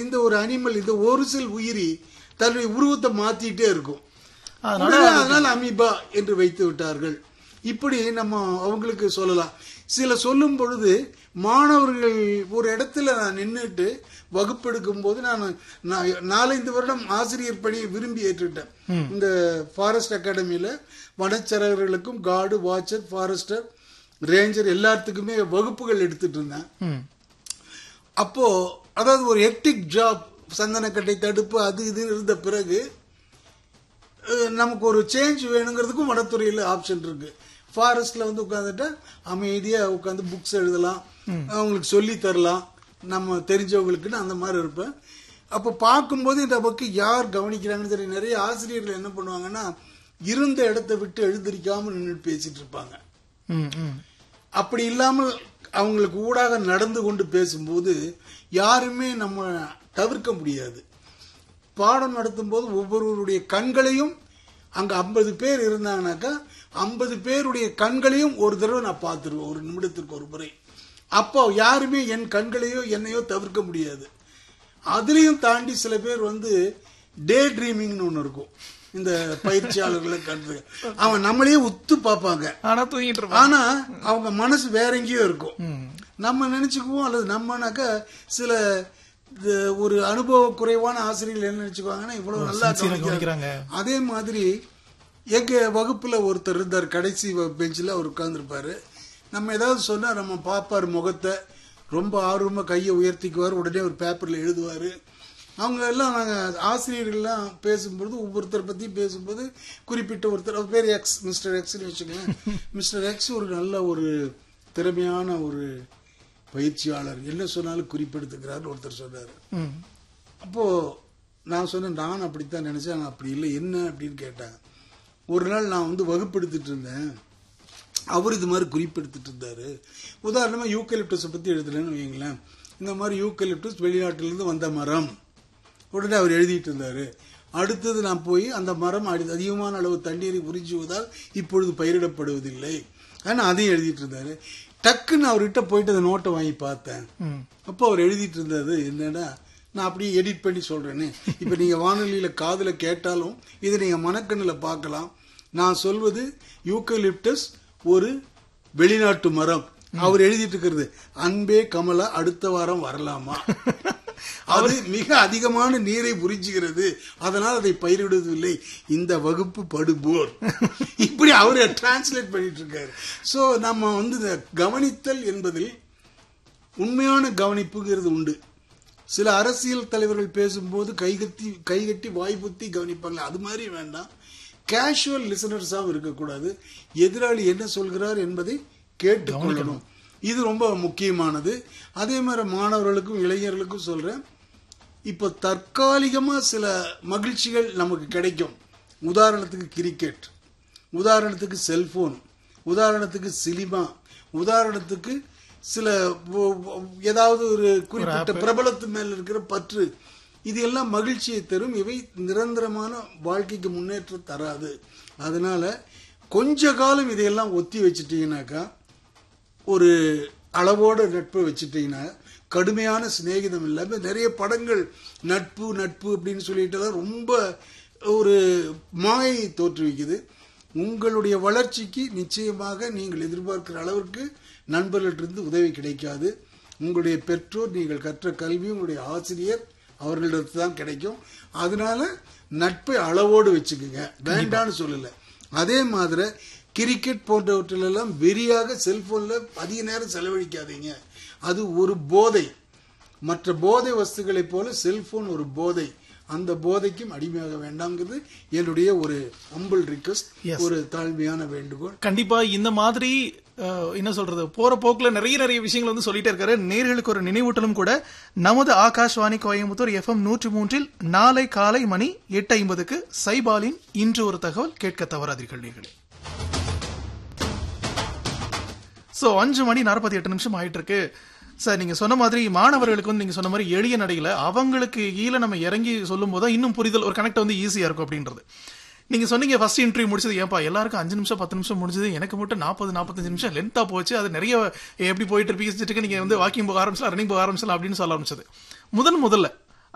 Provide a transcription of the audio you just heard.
இந்த ஒரு அனிமல் இந்த ஒரு செல் உயிரி தன்னுடைய உருவத்தை மாத்திட்டே இருக்கும் அதனால உடனே அதனால அமீபா என்று வைத்து விட்டார்கள் இப்படி நம்ம அவங்களுக்கு சொல்லலாம் சில சொல்லும் பொழுது மாணவர்கள் ஒரு இடத்துல நான் நின்றுட்டு வகுப்பெடுக்கும் போது நான் நான் நாலஞ்சு வருடம் ஆசிரியர் பணியை விரும்பி ஏற்றுக்கிட்டேன் இந்த ஃபாரஸ்ட் அகாடமியில வனச்சரகர்களுக்கும் கார்டு வாட்சர் ஃபாரஸ்டர் ரேஞ்சர் எல்லாத்துக்குமே வகுப்புகள் எடுத்துட்டு இருந்தேன் ம். அப்போ அதாவது ஒரு ஹெக்டிக் ஜாப் சந்தனக்கட்டை தடுப்பு அது இது இருந்த பிறகு அஹ், நமக்கு ஒரு சேஞ்ச் வேணுங்கிறதுக்கும் வனத்துறையில் ஆப்ஷன் இருக்கு ஃபாரஸ்ட்ல வந்து உட்காந்துட்டா அமைதியா உட்காந்து புக்ஸ் எழுதலாம் அவங்களுக்கு சொல்லி தரலாம் நம்ம தெரிஞ்சவங்களுக்குன்னு அந்த மாதிரி இருப்பேன் அப்போ பார்க்கும்போது இந்த பக்கம் யார் கவனிக்கிறாங்கன்னு தெரியும் நிறைய ஆசிரியர்கள் என்ன பண்ணுவாங்கன்னா இருந்த இடத்த விட்டு எழுந்திருக்காம நின்று பேசிட்டு இருப்பாங்க ம், ம். அப்படி இல்லாமல் அவங்களுக்கு ஊடாக நடந்து கொண்டு பேசும்போது யாருமே நம்ம தவிர்க்க முடியாது பாடம் நடத்தும் போது ஒவ்வொருவருடைய கண்களையும் அங்க ஐம்பது பேர் இருந்தாங்கனாக்கா ஐம்பது பேருடைய கண்களையும் ஒரு தடவை நான் பார்த்துருவேன் ஒரு நிமிடத்திற்கு ஒரு முறை அப்போ யாருமே என் கண்களையோ என்னையோ தவிர்க்க முடியாது அதுலயும் தாண்டி சில பேர் வந்து டே ட்ரீமிங்னு ஒன்று இருக்கும் இந்த பயிற்சியாளர்களை கண்டு அவன் நம்மளையே உத்து பார்ப்பாங்க ஆனா தூங்கிட்டு இருப்பான் ஆனா அவங்க மனசு வேற எங்கேயோ இருக்கும் நம்ம நினைச்சுக்குவோம் அல்லது நம்மனாக்கா சில இந்த ஒரு அனுபவ குறைவான ஆசிரியர்கள் என்ன நினைச்சுக்குவாங்கன்னா இவ்வளவு நல்லா sincere ஆ கவனிக்கிறாங்க கவனிக்கிறாங்க. அதே மாதிரி எங்க வகுப்புல ஒருத்தர் இருந்தார் கடைசி பெஞ்சில் அவர் உட்கார்ந்துருப்பாரு நம்ம ஏதாவது சொன்னா நம்ம பார்ப்பார் முகத்தை ரொம்ப ஆர்வமா கையை உயர்த்திக்குவார் உடனே ஒரு பேப்பர்ல எழுதுவாரு அவங்க எல்லாம் நாங்க ஆசிரியர்கள்லாம் பேசும்பொழுது ஒவ்வொருத்தர் பத்தி பேசும்போது குறிப்பிட்ட ஒருத்தர் அவர் பேர் எக்ஸ் மிஸ்டர் எக்ஸ்னு வச்சுக்கோங்க மிஸ்டர் எக்ஸ் ஒரு நல்ல ஒரு திறமையான ஒரு பயிற்சியாளர் என்ன சொன்னாலும் குறிப்பெடுத்துக்கிறார் ஒருத்தர் சொன்னார் ம். அப்போ நான் சொன்னேன் நான் அப்படித்தான் நினைச்சேன் ஆனா அப்படி இல்லை என்ன அப்படின்னு கேட்டாங்க ஒரு நாள் நான் வந்து வகுப்பெடுத்துட்டு இருந்தேன் அவர் இது மாதிரி குறிப்பெடுத்துட்டு இருந்தாரு உதாரணமா யூக்கலிப்டஸை பத்தி எழுதுறேன்னு வைங்களேன் இந்த மாதிரி யூக்கலிப்டஸ் வெளிநாட்டிலிருந்து வந்த மரம் உடனே அவர் எழுதிட்டு இருந்தாரு அடுத்தது நான் போய் அந்த மரம் அடி- அதிகமான அளவு தண்ணீரை உறிஞ்சுவதால் இப்பொழுது பயிரிடப்படுவதில்லை ஆனா அதையும் எழுதிட்டு இருந்தாரு டக்குன்னு அவர்கிட்ட போயிட்டு அந்த நோட்டை வாங்கி பார்த்தேன் ம். அப்போ அவர் எழுதிட்டு இருந்தது என்னன்னா நான் அப்படியே எடிட் பண்ணி சொல்றேனே இப்ப நீங்க வானொலியில காதுல கேட்டாலும் இதை நீங்க மனக்கண்ணுல பார்க்கலாம் நான் சொல்வது யூக்கலிப்டஸ் ஒரு வெளிநாட்டு மரம் அவர் எழுதிட்டு இருக்கிறது அன்பே கமலா அடுத்த வாரம் வரலாமா அது மிக அதிகமான நீரை உறிஞ்சுகிறது அதனால் அதை பயிரிடுவதில்லை இந்த வகுப்பு படுபோர் இப்படி அவரு டிரான்ஸ்லேட் பண்ணிட்டு இருக்காரு சோ நம்ம வந்து இந்த கவனித்தல் என்பதில் உண்மையான கவனிப்புங்கிறது உண்டு சில அரசியல் தலைவர்கள் பேசும்போது கைகட்டி கைகட்டி வாய்ப்புத்தி கவனிப்பாங்க அது மாதிரி வேண்டாம் கேஷுவல் லிசனர்ஸாகவும் இருக்கக்கூடாது எதிராளி என்ன சொல்கிறார் என்பதை கேட்டுக்கொள்ளணும் இது ரொம்ப முக்கியமானது அதே மாதிரி மாணவர்களுக்கும் இளைஞர்களுக்கும் சொல்றேன் இப்ப தற்காலிகமா சில மகிழ்ச்சிகள் நமக்கு கிடைக்கும் உதாரணத்துக்கு கிரிக்கெட் உதாரணத்துக்கு செல்போன் உதாரணத்துக்கு சினிமா உதாரணத்துக்கு சில ஒ- ஒ- ஏதாவது ஒரு குறிப்பிட்ட பிரபலத்து மேல இருக்கிற பற்று இது எல்லாம் மகிழ்ச்சியை தரும் இவை நிரந்தரமான வாழ்க்கைக்கு முன்னேற்றம் தராது அதனால கொஞ்ச காலம் இதையெல்லாம் ஒத்தி வச்சிட்டீங்கன்னாக்கா ஒரு அளவோட நட்பை வச்சுட்டீங்கன்னா கடுமையான சிநேகிதம் இல்லாம நிறைய படங்கள் நட்பு நட்பு அப்படின்னு சொல்லிட்டு ரொம்ப ஒரு மாயை தோற்றுவிக்குது உங்களுடைய வளர்ச்சிக்கு நிச்சயமாக நீங்கள் எதிர்பார்க்கிற அளவிற்கு நண்பர்களிடமிருந்து உதவி கிடைக்காது உங்களுடைய பெற்றோர் நீங்கள் கற்ற கல்வி உங்களுடைய ஆசிரியர் அவர்களிடத்து தான் கிடைக்கும் அதனால நட்பை அளவோடு வச்சுக்குங்க வேண்டான்னு சொல்லல அதே மாதிரி கிரிக்கெட் போன்றவற்றிலெல்லாம் வெறியாக செல்போன்ல அதிக நேரம் செலவழிக்காதீங்க அது ஒரு போதை மற்ற போதை வஸ்துகளைப் போல செல்போன் ஒரு போதை அந்த போதைக்கும் அடிமையாக வேண்டாம்ங்கிறது என்னுடைய ஒரு அம்பிள் ரிக்வஸ்ட் Yes. ஒரு தாழ்மையான வேண்டுகோள் கண்டிப்பா இந்த மாதிரி அஹ், என்ன சொல்றது போற போக்குல நிறைய நிறைய விஷயங்கள் வந்து சொல்லிட்டே இருக்காரு நேர்களுக்கு ஒரு நினைவூட்டலும் கூட நமது ஆகாஷ்வாணி கோயம்புத்தூர் எஃப்எம் நூற்றி மூன்றில் நாளை காலை மணி எட்டு ஐம்பதுக்கு சைபாலின் இன்று ஒரு தகவல் கேட்க தவறாதீர்கள் நேர்களே சோ அஞ்சு மணி நாற்பத்தி எட்டு நிமிஷம் ஆயிட்டு இருக்கு சார் நீங்க சொன்ன மாதிரி மாணவர்களுக்கு வந்து நீங்க சொன்ன மாதிரி எளிய நடையில அவங்களுக்கு கீழே நம்ம இறங்கி சொல்லும் போது இன்னும் புரிதல் ஒரு கனெக்ட் வந்து ஈஸியா இருக்கும் அப்படின்றது நீங்க சொன்னீங்க ஃபர்ஸ்ட் இன்டர்வியூ முடிச்சது ஏன்பா எல்லாருக்கும் அஞ்சு நிமிஷம் பத்து நிமிஷம் முடிஞ்சது எனக்கு மட்டும் நாற்பது நாற்பத்தஞ்சு நிமிஷம் லென்த்தா போச்சு அது நிறைய எப்படி போயிட்டு இருப்பீங்க நீங்க வந்து வாக்கிங் போக ஆரம்பிச்சலாம் ரன்னிங் போக ஆரம்பிச்சலாம் அப்படின்னு சொல்ல ஆரம்பிச்சது முதல் முதல்ல